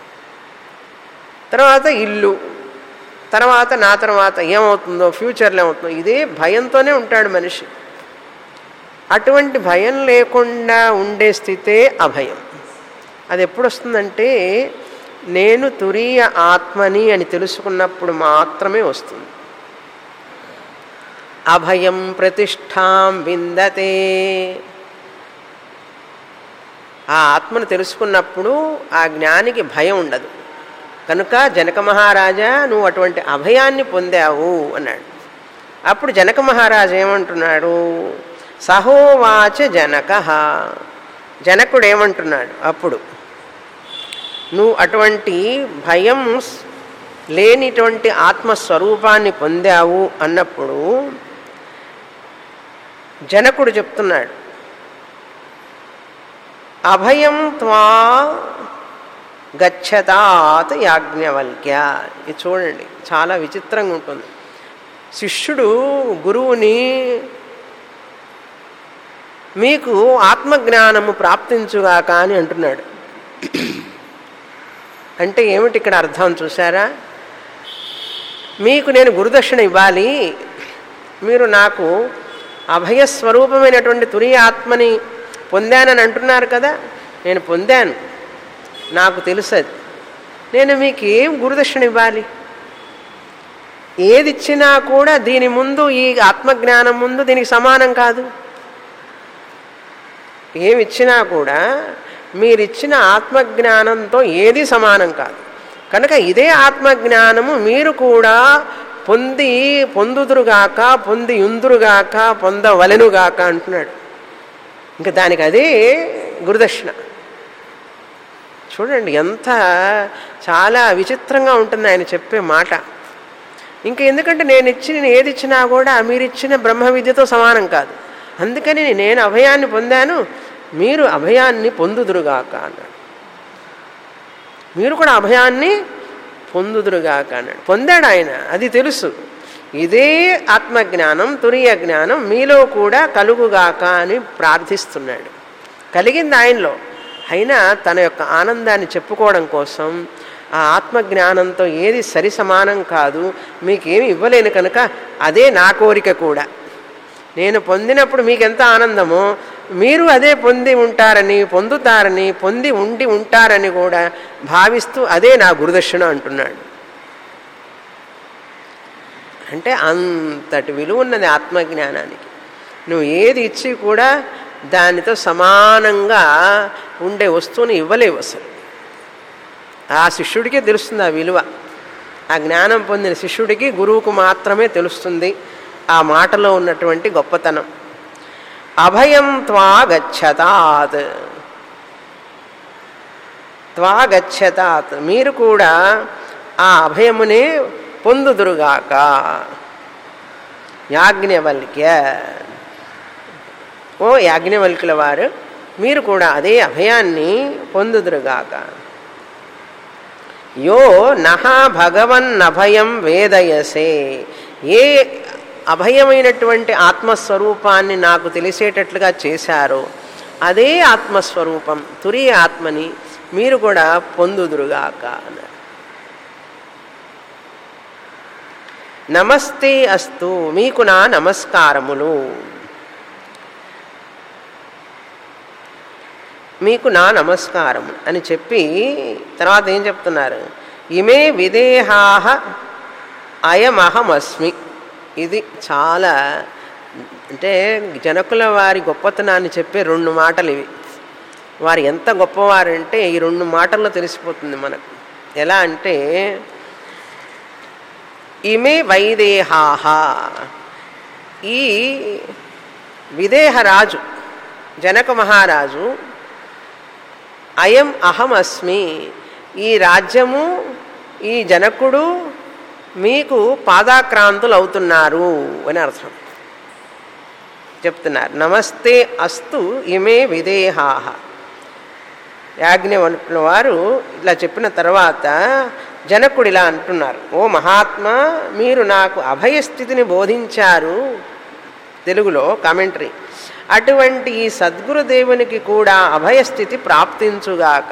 తర్వాత ఇల్లు తర్వాత నా తర్వాత ఏమవుతుందో ఫ్యూచర్లో ఏమవుతుందో ఇదే భయంతోనే ఉంటాడు మనిషి అటువంటి భయం లేకుండా ఉండే స్థితే అభయం అది ఎప్పుడు వస్తుందంటే నేను తురీయ ఆత్మని అని తెలుసుకున్నప్పుడు మాత్రమే వస్తుంది అభయం ప్రతిష్టాం విందతే ఆ ఆత్మను తెలుసుకున్నప్పుడు ఆ జ్ఞానికి భయం ఉండదు కనుక జనక మహారాజా నువ్వు అటువంటి అభయాన్ని పొందావు అన్నాడు అప్పుడు జనక మహారాజు ఏమంటున్నాడు సహోవాచ జనక జనకుడు ఏమంటున్నాడు అప్పుడు నువ్వు అటువంటి భయం లేనిటువంటి ఆత్మస్వరూపాన్ని పొందావు అన్నప్పుడు జనకుడు చెప్తున్నాడు అభయం త్వా గచ్చతాత్ యాజ్ఞవల్క్య ఇది చూడండి చాలా విచిత్రంగా ఉంటుంది శిష్యుడు గురువుని మీకు ఆత్మజ్ఞానము ప్రాప్తించుగాక అని అంటున్నాడు అంటే ఏమిటి ఇక్కడ అర్థం చూసారా మీకు నేను గురుదక్షిణ ఇవ్వాలి మీరు నాకు అభయస్వరూపమైనటువంటి తురియ ఆత్మని పొందానని అంటున్నారు కదా నేను పొందాను నాకు తెలుసు అది నేను మీకు ఏం గురుదక్షిణ ఇవ్వాలి ఏది ఇచ్చినా కూడా దీని ముందు ఈ ఆత్మజ్ఞానం ముందు దీనికి సమానం కాదు ఏమి ఇచ్చినా కూడా మీరిచ్చిన ఆత్మజ్ఞానంతో ఏది సమానం కాదు కనుక ఇదే ఆత్మజ్ఞానము మీరు కూడా పొంది పొందుదురుగాక పొంది ఉందురుగాక పొందవలెనుగాక అంటున్నాడు ఇంకా దానికి అదే గురుదక్షిణ చూడండి ఎంత చాలా విచిత్రంగా ఉంటుంది ఆయన చెప్పే మాట ఇంకా ఎందుకంటే నేను ఇచ్చిన ఏది ఇచ్చినా కూడా మీరు ఇచ్చిన బ్రహ్మ విద్యతో సమానం కాదు అందుకని నేను అభయాన్ని పొందాను మీరు అభయాన్ని పొందుదురుగాక అన్నాడు మీరు కూడా అభయాన్ని పొందుదురుగాక అన్నాడు పొందాడు ఆయన అది తెలుసు ఇదే ఆత్మజ్ఞానం తురియ జ్ఞానం మీలో కూడా కలుగుగాక అని ప్రార్థిస్తున్నాడు కలిగింది ఆయనలో అయినా తన యొక్క ఆనందాన్ని చెప్పుకోవడం కోసం ఆ ఆత్మజ్ఞానంతో ఏది సరి సమానం కాదు మీకేమి ఇవ్వలేను కనుక అదే నా కోరిక కూడా నేను పొందినప్పుడు మీకు ఎంత ఆనందమో మీరు అదే పొంది ఉంటారని పొందుతారని పొంది ఉండి ఉంటారని కూడా భావిస్తూ అదే నా గురుదక్షిణ అంటున్నాడు అంటే అంతటి విలువ ఉన్నది ఆత్మజ్ఞానానికి నువ్వు ఏది ఇచ్చి కూడా దానితో సమానంగా ఉండే వస్తువుని ఇవ్వలేవు అసలు ఆ శిష్యుడికే తెలుస్తుంది ఆ విలువ ఆ జ్ఞానం పొందిన శిష్యుడికి గురువుకు మాత్రమే తెలుస్తుంది ఆ మాటలో ఉన్నటువంటి గొప్పతనం అభయం త్వా గచ్చతాత్ త్వాగచ్చతాత్ మీరు కూడా ఆ అభయమునే పొందుదురుగాక యాజ్ఞవల్క్య ఓ యాజ్ఞవల్కుల వారు మీరు కూడా అదే అభయాన్ని పొందుదురుగాక యో నహ భగవన్నభయం వేదయసే ఏ అభయమైనటువంటి ఆత్మస్వరూపాన్ని నాకు తెలిసేటట్లుగా చేశారో అదే ఆత్మస్వరూపం తురి ఆత్మని మీరు కూడా పొందుదురుగాక అన్నారు నమస్తే అస్తు మీకు నా నమస్కారములు మీకు నా నమస్కారం అని చెప్పి తర్వాత ఏం చెప్తున్నారు ఇమే విదేహాహ అయమహమస్మి ఇది చాలా అంటే జనకుల వారి గొప్పతనాన్ని చెప్పే రెండు మాటలు ఇవి వారు ఎంత గొప్పవారంటే ఈ రెండు మాటల్లో తెలిసిపోతుంది మనకు ఎలా అంటే ఇమే వైదేహాహ ఈ విదేహరాజు జనక మహారాజు అయం అహం అస్మి ఈ రాజ్యము ఈ జనకుడు మీకు పాదాక్రాంతులు అవుతున్నారు అని అర్థం చెప్తున్నారు నమస్తే అస్తు ఇమే విదేహాహ యాజ్ఞవల్కుల వారు ఇలా చెప్పిన తర్వాత జనకుడు ఇలా అంటున్నారు ఓ మహాత్మా మీరు నాకు అభయస్థితిని బోధించారు తెలుగులో కామెంటరీ అటువంటి ఈ సద్గురుదేవునికి కూడా అభయస్థితి ప్రాప్తించుగాక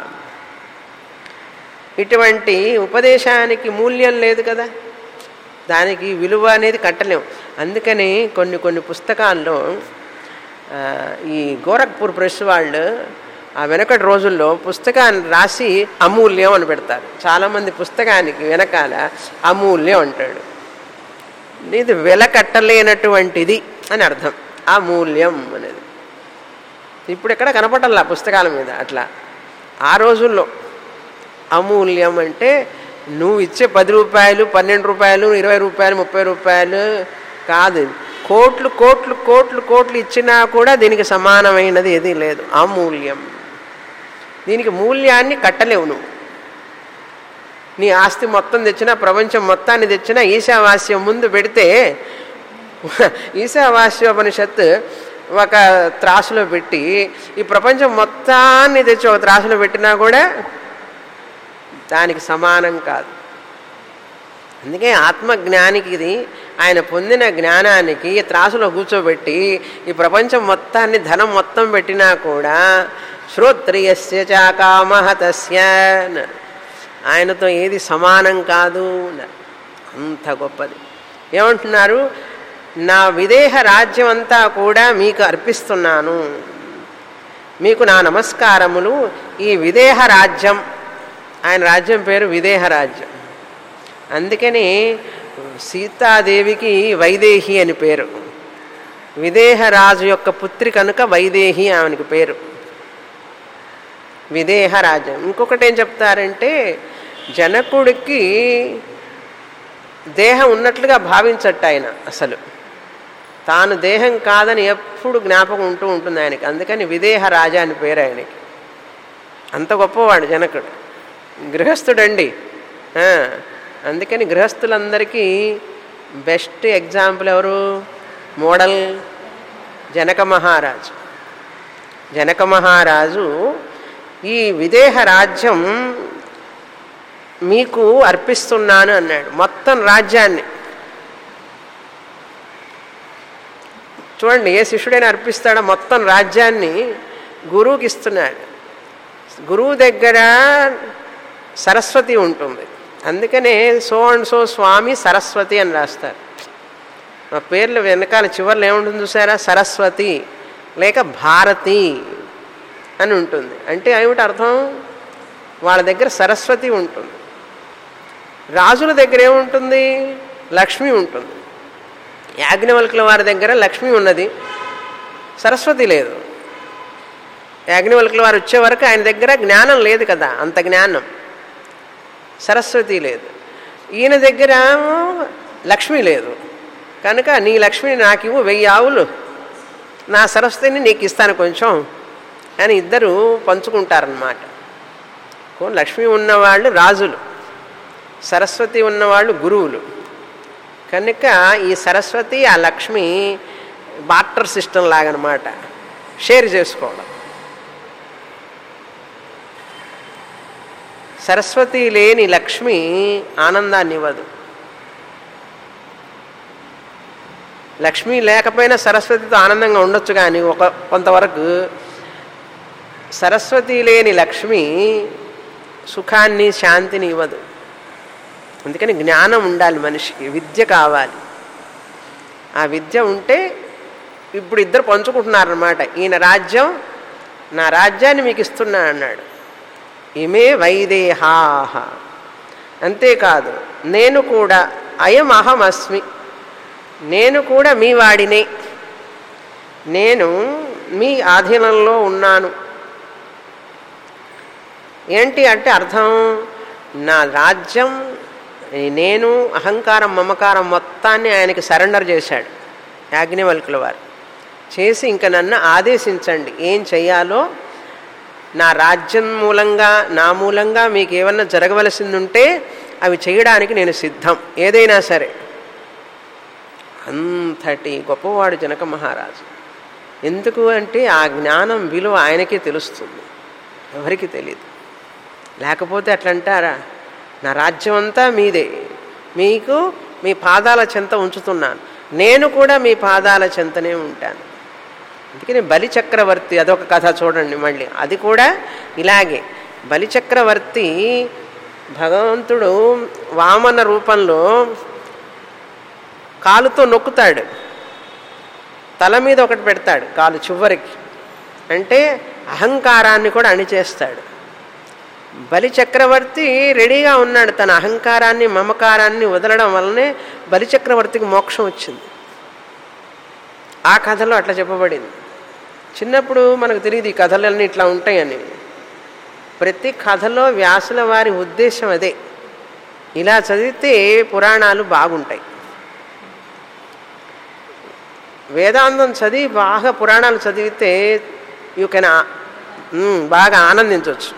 ఇటువంటి ఉపదేశానికి మూల్యం లేదు కదా దానికి విలువ అనేది కట్టలేం అందుకని కొన్ని కొన్ని పుస్తకాల్లో ఆ, ఈ గోరఖ్పూర్ ప్రెస్ వాళ్ళు ఆ వెనకటి రోజుల్లో పుస్తకాన్ని రాసి అమూల్యం అని పెడతారు చాలామంది పుస్తకానికి వెనకాల అమూల్యం అంటాడు ఇది వెల కట్టలేనటువంటిది అని అర్థం అమూల్యం అనేది ఇప్పుడు ఎక్కడ కనపడాలి పుస్తకాల మీద అట్లా ఆ రోజుల్లో అమూల్యం అంటే నువ్వు ఇచ్చే పది రూపాయలు పన్నెండు రూపాయలు ఇరవై రూపాయలు ముప్పై రూపాయలు కాదు కోట్లు కోట్లు కోట్లు కోట్లు ఇచ్చినా కూడా దీనికి సమానమైనది ఏదీ లేదు అమూల్యం దీనికి మూల్యాన్ని కట్టలేవు నువ్వు నీ ఆస్తి మొత్తం తెచ్చినా ప్రపంచం మొత్తాన్ని తెచ్చినా ఈశావాస్యం ముందు పెడితే ఈశావాస్యోపనిషత్తు ఒక త్రాసులో పెట్టి ఈ ప్రపంచం మొత్తాన్ని తెచ్చి ఒక త్రాసులో పెట్టినా కూడా దానికి సమానం కాదు అందుకే ఆత్మజ్ఞానికి ఇది ఆయన పొందిన జ్ఞానానికి త్రాసులో కూర్చోబెట్టి ఈ ప్రపంచం మొత్తాన్ని ధనం మొత్తం పెట్టినా కూడా శ్రోత్రియస్య చాకామహతస్య అన్నారు. ఆయనతో ఏది సమానం కాదు అన్నారు. అంత గొప్పది ఏమంటున్నారు నా విదేహ రాజ్యం అంతా కూడా మీకు అర్పిస్తున్నాను మీకు నా నమస్కారములు ఈ విదేహ రాజ్యం ఆయన రాజ్యం పేరు విదేహ రాజ్యం అందుకని సీతాదేవికి వైదేహి అని పేరు విదేహరాజు యొక్క పుత్రి కనుక వైదేహి ఆమెనికి పేరు విదేహ రాజ్యం ఇంకొకటి ఏం చెప్తారంటే జనకుడికి దేహం ఉన్నట్లుగా భావించట్టు ఆయన అసలు తాను దేహం కాదని ఎప్పుడు జ్ఞాపకం ఉంటూ ఉంటుంది ఆయనకి అందుకని విదేహ రాజా అని పేరు ఆయనకి అంత గొప్పవాడు జనకుడు గృహస్థుడండి ఆ, అందుకని గృహస్థులందరికీ బెస్ట్ ఎగ్జాంపుల్ ఎవరు మోడల్ జనక మహారాజు జనక మహారాజు ఈ విదేహ రాజ్యం మీకు అర్పిస్తున్నాను అన్నాడు మొత్తం రాజ్యాన్ని చూడండి ఏ శిష్యుడైనా అర్పిస్తాడో మొత్తం రాజ్యాన్ని గురువుకి ఇస్తున్నాడు గురువు దగ్గర సరస్వతి ఉంటుంది అందుకనే so and so Swami Saraswati అని రాస్తారు మా పేర్లు వెనకాల చివర్లో ఏముంటుంది చూసారా సరస్వతి లేక భారతి అని ఉంటుంది అంటే ఏమిటి అర్థం వాళ్ళ దగ్గర సరస్వతి ఉంటుంది రాజుల దగ్గర ఏముంటుంది లక్ష్మి ఉంటుంది యాజ్ఞవల్కుల వారి దగ్గర లక్ష్మి ఉన్నది సరస్వతి లేదు యాజ్ఞవల్కుల వారు వచ్చే వరకు ఆయన దగ్గర జ్ఞానం లేదు కదా అంత జ్ఞానం సరస్వతి లేదు ఈయన దగ్గర లక్ష్మి లేదు కనుక నీ లక్ష్మిని నాకు ఇవ్వు వెయ్యి ఆవులు నా సరస్వతిని నీకు ఇస్తాను కొంచెం అని ఇద్దరు పంచుకుంటారనమాట కో లక్ష్మి ఉన్నవాళ్ళు రాజులు సరస్వతి ఉన్నవాళ్ళు గురువులు కనుక ఈ సరస్వతి ఆ లక్ష్మి బార్టర్ సిస్టమ్ లాగనమాట షేర్ చేసుకోవడం సరస్వతి లేని లక్ష్మి ఆనందాన్ని ఇవ్వదు లక్ష్మి లేకపోయినా సరస్వతితో ఆనందంగా ఉండొచ్చు కానీ ఒక కొంతవరకు సరస్వతి లేని లక్ష్మి సుఖాన్ని శాంతిని ఇవ్వదు అందుకని జ్ఞానం ఉండాలి మనిషికి విద్య కావాలి ఆ విద్య ఉంటే ఇప్పుడు ఇద్దరు పంచుకుంటున్నారనమాట ఈయన రాజ్యం నా రాజ్యాన్ని మీకు ఇస్తున్నా అన్నాడు ఇమే వైదేహాహ అంతేకాదు నేను కూడా అయం అహమస్మి నేను కూడా మీ వాడినే నేను మీ ఆధీనంలో ఉన్నాను ఏంటి అంటే అర్థం నా రాజ్యం నేను అహంకారం మమకారం మొత్తాన్ని ఆయనకి సరెండర్ చేశాడు యాజ్ఞవల్కుల వారు చేసి ఇంక నన్ను ఆదేశించండి ఏం చెయ్యాలో నా రాజ్యం మూలంగా నా మూలంగా మీకు ఏమన్నా జరగవలసింది ఉంటే అవి చేయడానికి నేను సిద్ధం ఏదైనా సరే అంతటి గొప్పవాడు జనక మహారాజు ఎందుకు అంటే ఆ జ్ఞానం విలువ ఆయనకే తెలుస్తుంది ఎవరికి తెలియదు లేకపోతే అట్లా అంటారా నా రాజ్యం అంతా మీదే మీకు మీ పాదాల చెంత ఉంచుతున్నాను నేను కూడా మీ పాదాల చెంతనే ఉంటాను అందుకని బలిచక్రవర్తి అదొక కథ చూడండి మళ్ళీ అది కూడా ఇలాగే బలిచక్రవర్తి భగవంతుడు వామన రూపంలో కాలుతో నొక్కుతాడు తల మీద ఒకటి పెడతాడు కాలు చివరికి అంటే అహంకారాన్ని కూడా అణిచేస్తాడు బలి చక్రవర్తి రెడీగా ఉన్నాడు తన అహంకారాన్ని మమకారాన్ని వదలడం వల్లనే బలి చక్రవర్తికి మోక్షం వచ్చింది ఆ కథలో అట్లా చెప్పబడింది చిన్నప్పుడు మనకు తెలియదు ఈ కథలన్నీ ఇట్లా ఉంటాయని ప్రతి కథలో వ్యాసుల వారి ఉద్దేశం అదే ఇలా చదివితే పురాణాలు బాగుంటాయి వేదాంతం చదివి బాగా పురాణాలు చదివితే యూ కెన్ బాగా ఆనందించవచ్చు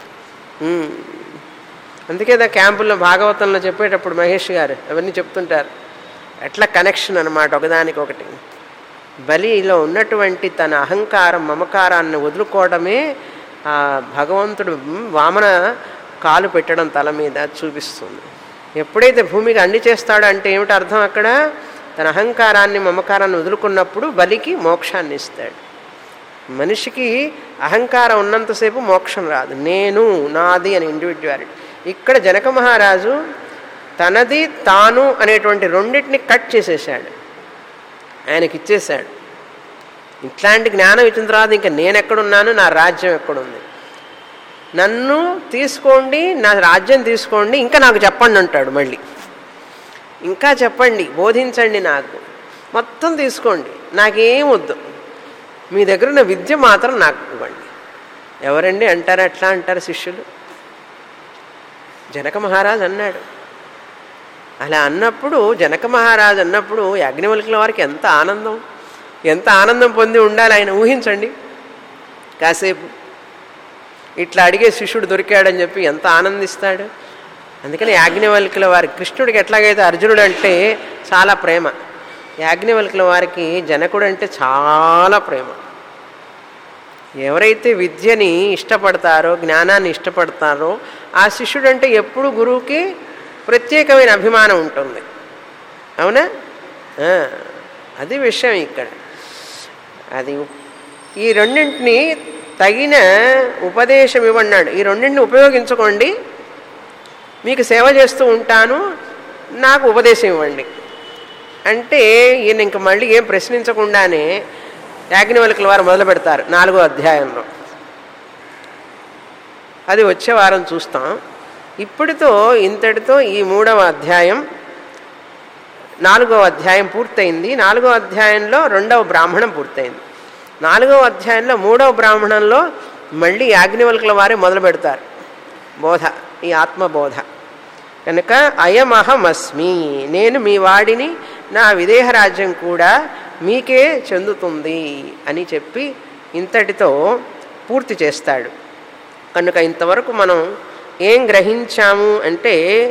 అందుకే దా క్యాంపుల్లో భాగవతంలో చెప్పేటప్పుడు మహేష్ గారు అవన్నీ చెప్తుంటారు ఎట్లా కనెక్షన్ అనమాట ఒకదానికి ఒకటి బలిలో ఉన్నటువంటి తన అహంకారం మమకారాన్ని వదులుకోవడమే ఆ భగవంతుడు వామన కాలు పెట్టడం తల మీద చూపిస్తుంది ఎప్పుడైతే భూమికి అండి చేస్తాడో అంటే ఏమిటి అర్థం అక్కడ తన అహంకారాన్ని మమకారాన్ని వదులుకున్నప్పుడు బలికి మోక్షాన్ని ఇస్తాడు మనిషికి అహంకారం ఉన్నంతసేపు మోక్షం రాదు నేను నాది అని ఇండివిజువాలిటీ ఇక్కడ జనక మహారాజు తనది తాను అనేటువంటి రెండింటిని కట్ చేసేసాడు ఆయనకి ఇచ్చేశాడు ఇట్లాంటి జ్ఞానం ఇచ్చిన తర్వాత ఇంకా నేను ఎక్కడున్నాను నా రాజ్యం ఎక్కడుంది నన్ను తీసుకోండి నా రాజ్యం తీసుకోండి ఇంకా నాకు చెప్పండి అంటాడు మళ్ళీ ఇంకా చెప్పండి బోధించండి నాకు మొత్తం తీసుకోండి నాకేం వద్దు మీ దగ్గర ఉన్న విద్య మాత్రం నాకు ఇవ్వండి ఎవరండి అంటారు ఎట్లా అంటారు శిష్యులు జనక మహారాజు అన్నాడు అలా అన్నప్పుడు జనక మహారాజు అన్నప్పుడు అగ్నివల్కుల వారికి ఎంత ఆనందం ఎంత ఆనందం పొంది ఉండాలి ఆయన ఊహించండి కాసేపు ఇట్లా అడిగే శిష్యుడు దొరికాడని చెప్పి ఎంత ఆనందిస్తాడు అందుకని యాజ్ఞవల్కుల వారి కృష్ణుడికి ఎట్లాగైతే అర్జునుడు అంటే చాలా ప్రేమ యాజ్ఞవల్కుల వారికి జనకుడు అంటే చాలా ప్రేమ ఎవరైతే విద్యని ఇష్టపడతారో జ్ఞానాన్ని ఇష్టపడతారో ఆ శిష్యుడు అంటే ఎప్పుడు గురువుకి ప్రత్యేకమైన అభిమానం ఉంటుంది అవునా అది విషయం ఇక్కడ అది ఈ రెండింటిని తగిన ఉపదేశం ఇవ్వన్నాడు ఈ రెండింటిని ఉపయోగించుకోండి మీకు సేవ చేస్తూ ఉంటాను నాకు ఉపదేశం ఇవ్వండి అంటే ఈయన ఇంక మళ్ళీ ఏం ప్రశ్నించకుండానే యాజ్ఞవల్కుల వారు మొదలు పెడతారు నాలుగో అధ్యాయంలో అది వచ్చే వారం చూస్తాం ఇప్పటితో ఇంతటితో ఈ మూడవ అధ్యాయం నాలుగవ అధ్యాయం పూర్తయింది నాలుగవ అధ్యాయంలో రెండవ బ్రాహ్మణం పూర్తయింది నాలుగవ అధ్యాయంలో మూడవ బ్రాహ్మణంలో మళ్ళీ యాజ్ఞవల్కుల వారే మొదలు పెడతారు బోధ ఈ ఆత్మబోధ కనుక అయమహమస్మి నేను మీ వాడిని నా విదేహ రాజ్యం కూడా మీకే చెందుతుంది అని చెప్పి ఇంతటితో పూర్తి చేస్తాడు కనుక ఇంతవరకు మనం ఏం గ్రహించాము అంటే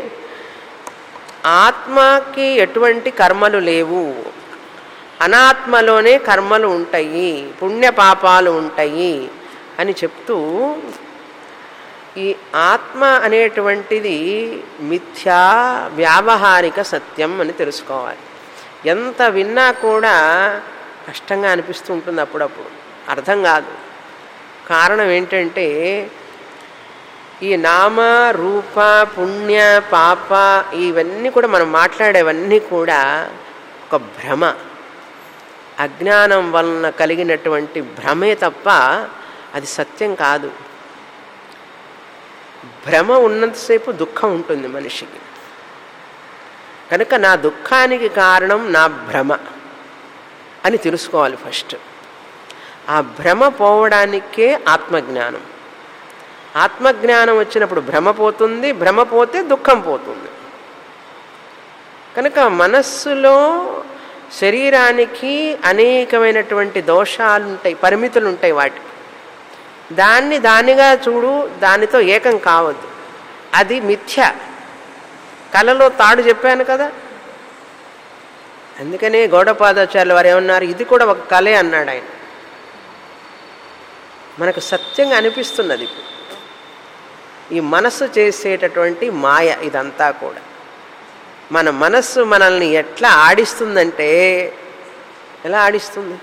ఆత్మకి ఎటువంటి కర్మలు లేవు అనాత్మలోనే కర్మలు ఉంటాయి పుణ్య పాపాలు ఉంటాయి అని చెప్తూ ఈ ఆత్మ అనేటువంటిది మిథ్యా వ్యావహారిక సత్యం అని తెలుసుకోవాలి ఎంత విన్నా కూడా కష్టంగా అనిపిస్తూ ఉంటుంది అప్పుడప్పుడు అర్థం కాదు కారణం ఏంటంటే ఈ నామ రూప పుణ్య పాప ఇవన్నీ కూడా మనం మాట్లాడేవన్నీ కూడా ఒక భ్రమ అజ్ఞానం వలన కలిగినటువంటి భ్రమే తప్ప అది సత్యం కాదు భ్రమ ఉన్నంతసేపు దుఃఖం ఉంటుంది మనిషికి కనుక నా దుఃఖానికి కారణం నా భ్రమ అని తెలుసుకోవాలి ఫస్ట్ ఆ భ్రమ పోవడానికే ఆత్మజ్ఞానం ఆత్మజ్ఞానం వచ్చినప్పుడు భ్రమ పోతుంది భ్రమ పోతే దుఃఖం పోతుంది కనుక మనస్సులో శరీరానికి అనేకమైనటువంటి దోషాలు ఉంటాయి పరిమితులు ఉంటాయి వాటికి దాన్ని దానిగా చూడు దానితో ఏకం కావద్దు అది మిథ్య కళలో తాడు చెప్పాను కదా అందుకనే గౌడపాదాచార్యులు వారు ఏమన్నారు ఇది కూడా ఒక కళే అన్నాడు ఆయన మనకు సత్యంగా అనిపిస్తున్నది ఇప్పుడు ఈ మనస్సు చేసేటటువంటి మాయ ఇదంతా కూడా మన మనస్సు మనల్ని ఎట్లా ఆడిస్తుందంటే ఎలా ఆడిస్తుంది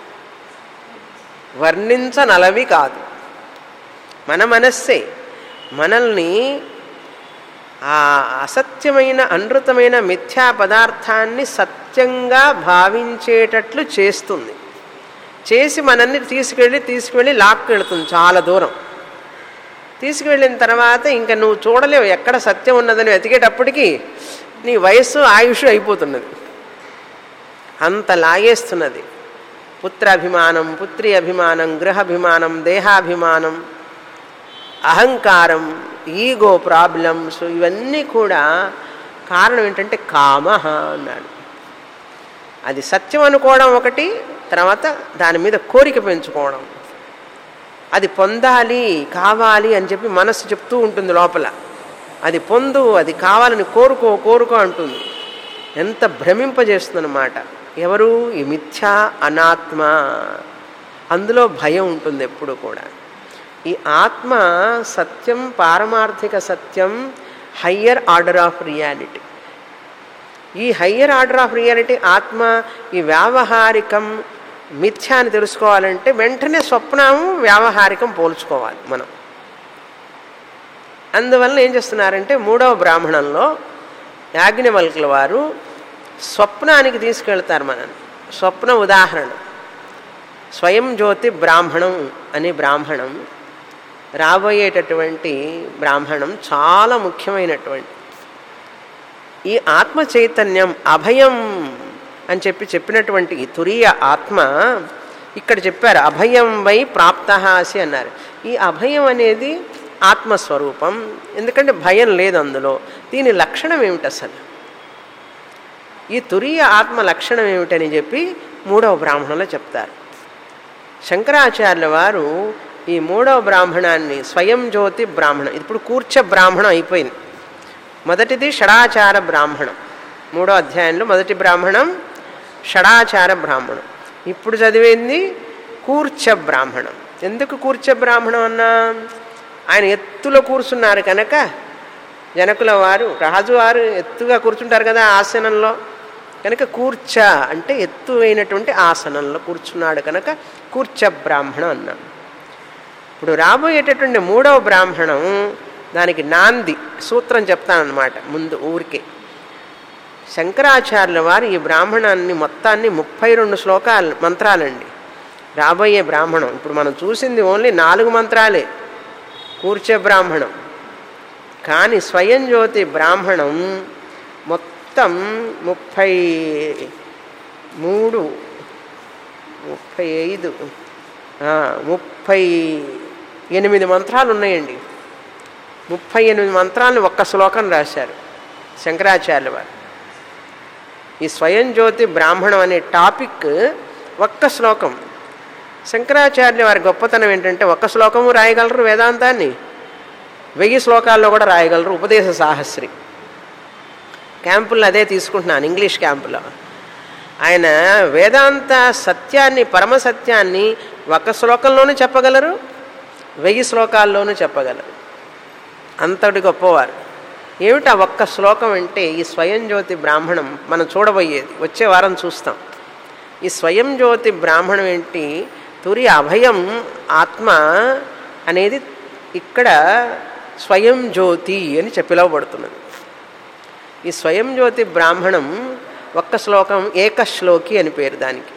వర్ణించనలవి కాదు మన మనస్సే మనల్ని ఆ అసత్యమైన అనృతమైన మిథ్యా పదార్థాన్ని సత్యంగా భావించేటట్లు చేస్తుంది చేసి మనల్ని తీసుకెళ్ళి తీసుకువెళ్ళి లాక్కెళ్తుంది చాలా దూరం తీసుకువెళ్ళిన తర్వాత ఇంకా నువ్వు చూడలేవు ఎక్కడ సత్యం ఉన్నదని వెతికేటప్పటికి నీ వయస్సు ఆయుష్ అయిపోతున్నది అంత లాగేస్తున్నది పుత్రాభిమానం పుత్రి అభిమానం గృహాభిమానం దేహాభిమానం అహంకారం ఈగో ప్రాబ్లమ్స్ ఇవన్నీ కూడా కారణం ఏంటంటే కామ అన్నాడు అది సత్యం అనుకోవడం ఒకటి తర్వాత దాని మీద కోరిక పెంచుకోవడం అది పొందాలి కావాలి అని చెప్పి మనస్సు చెప్తూ ఉంటుంది లోపల అది పొందు అది కావాలని కోరుకో కోరుకో అంటుంది ఎంత భ్రమింపజేస్తుందన్నమాట ఎవరు ఈ మిథ్యా అనాత్మ అందులో భయం ఉంటుంది ఎప్పుడు కూడా ఈ ఆత్మ సత్యం పారమార్థిక సత్యం హయ్యర్ ఆర్డర్ ఆఫ్ రియాలిటీ ఈ హయ్యర్ ఆర్డర్ ఆఫ్ రియాలిటీ ఆత్మ ఈ వ్యావహారికం మిథ్య అని తెలుసుకోవాలంటే వెంటనే స్వప్నము వ్యావహారికం పోల్చుకోవాలి మనం అందువలన ఏం చేస్తున్నారంటే మూడవ బ్రాహ్మణంలో యాజ్ఞవల్కుల వారు స్వప్నానికి తీసుకెళ్తారు మనల్ని స్వప్న ఉదాహరణ స్వయం జ్యోతి బ్రాహ్మణం అనే బ్రాహ్మణం రాబోయేటటువంటి బ్రాహ్మణం చాలా ముఖ్యమైనటువంటి ఈ ఆత్మ చైతన్యం అభయం అని చెప్పి చెప్పినటువంటి ఈ తురియ ఆత్మ ఇక్కడ చెప్పారు అభయం వై ప్రాప్తహాసి అన్నారు ఈ అభయం అనేది ఆత్మస్వరూపం ఎందుకంటే భయం లేదు అందులో దీని లక్షణం ఏమిటి అసలు ఈ తురియ ఆత్మ లక్షణం ఏమిటని చెప్పి మూడవ బ్రాహ్మణంలో చెప్తారు శంకరాచార్యుల వారు ఈ మూడవ బ్రాహ్మణాన్ని స్వయం జ్యోతి బ్రాహ్మణం ఇప్పుడు కూర్చ బ్రాహ్మణం అయిపోయింది మొదటిది షడాచార బ్రాహ్మణం మూడో అధ్యాయంలో మొదటి బ్రాహ్మణం షడాచార బ్రాహ్మణం ఇప్పుడు చదివింది కూర్చ బ్రాహ్మణం ఎందుకు కూర్చ బ్రాహ్మణం అన్నా ఆయన ఎత్తులో కూర్చున్నారు కనుక జనకుల వారు రాజువారు ఎత్తుగా కూర్చుంటారు కదా ఆసనంలో కనుక కూర్చ అంటే ఎత్తు అయినటువంటి ఆసనంలో కూర్చున్నాడు కనుక కూర్చ బ్రాహ్మణం అన్నాం ఇప్పుడు రాబోయేటటువంటి మూడవ బ్రాహ్మణం దానికి నాంది సూత్రం చెప్తానమాట ముందు ఊరికే శంకరాచార్యుల వారు ఈ బ్రాహ్మణాన్ని మొత్తాన్ని ముప్పై రెండు శ్లోకాలు మంత్రాలండి రాబోయే బ్రాహ్మణం ఇప్పుడు మనం చూసింది ఓన్లీ నాలుగు మంత్రాలే కూర్చే బ్రాహ్మణం కానీ స్వయం జ్యోతి బ్రాహ్మణం మొత్తం ముప్పై మూడు ముప్పై ఐదు ముప్పై ఎనిమిది మంత్రాలు ఉన్నాయండి ముప్పై ఎనిమిది మంత్రాలను ఒక్క శ్లోకం రాశారు శంకరాచార్యుల వారు ఈ స్వయం జ్యోతి బ్రాహ్మణం అనే టాపిక్ ఒక్క శ్లోకం శంకరాచార్యుల వారి గొప్పతనం ఏంటంటే ఒక్క శ్లోకము రాయగలరు వేదాంతాన్ని వెయ్యి శ్లోకాల్లో కూడా రాయగలరు ఉపదేశ సాహస్రి క్యాంపుల్లో అదే తీసుకుంటున్నాను ఇంగ్లీష్ క్యాంపులో ఆయన వేదాంత సత్యాన్ని పరమ సత్యాన్ని ఒక శ్లోకంలోనూ చెప్పగలరు వెయ్యి శ్లోకాల్లోనూ చెప్పగలరు అంతటి గొప్పవారు ఏమిటి ఆ ఒక్క శ్లోకం అంటే ఈ స్వయం జ్యోతి బ్రాహ్మణం మనం చూడబోయేది వచ్చే వారం చూస్తాం ఈ స్వయం జ్యోతి బ్రాహ్మణం ఏంటి తురి అభయం ఆత్మ అనేది ఇక్కడ స్వయం జ్యోతి అని చెప్పిలవబడుతున్నది ఈ స్వయం జ్యోతి బ్రాహ్మణం ఒక్క శ్లోకం ఏకశ్లోకి అని పేరు దానికి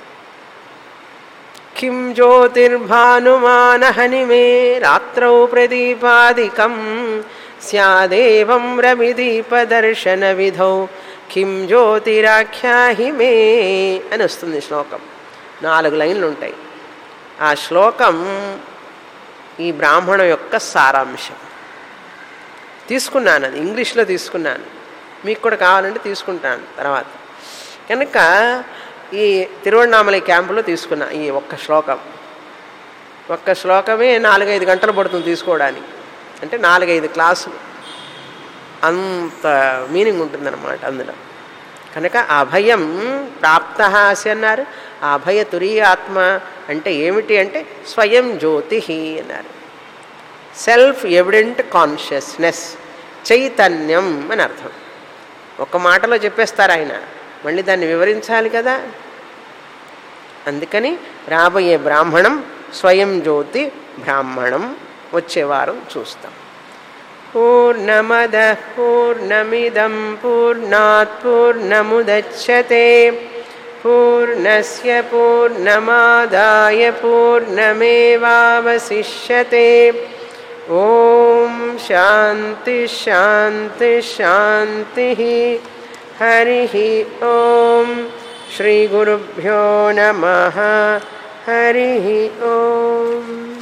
కిం జ్యోతిర్భానుమానహని మే రాత్రౌ ప్రదీపాదికం స్యాదేవం రవిదీపదర్శన విధౌ కిం జ్యోతిరాఖ్యాహి మే అని వస్తుంది శ్లోకం నాలుగు లైన్లు ఉంటాయి ఆ శ్లోకం ఈ బ్రాహ్మణం యొక్క సారాంశం తీసుకున్నాను అది ఇంగ్లీష్లో తీసుకున్నాను మీకు కూడా కావాలంటే తీసుకుంటాను తర్వాత కనుక ఈ తిరువണ്ണామలై క్యాంపులో తీసుకున్నా ఈ ఒక్క శ్లోకం ఒక్క శ్లోకమే నాలుగైదు గంటలు పడుతుంది తీసుకోవడానికి అంటే నాలుగైదు క్లాసులు అంత మీనింగ్ ఉంటుందన్నమాట అందులో కనుక అభయం ప్రాప్త అసి అన్నారు ఆ అభయ తురీయ ఆత్మ అంటే ఏమిటి అంటే స్వయం జ్యోతి అన్నారు సెల్ఫ్ ఎవిడెంట్ కాన్షియస్నెస్ చైతన్యం అని అర్థం ఒక మాటలో చెప్పేస్తారు ఆయన మళ్ళీ దాన్ని వివరించాలి కదా అందుకని రాబోయే బ్రాహ్మణం స్వయం జ్యోతి బ్రాహ్మణం వచ్చే వారం చూస్తాం పూర్ణమద పూర్ణమిదం పూర్ణాత్ పూర్ణముదచ్చతే పూర్ణస్య పూర్ణమాదాయ పూర్ణమేవావశిష్యతే ఓం శాంతి శాంతి శాంతి హరి ఓం శ్రీ గురుభ్యో నమ హరి ఓం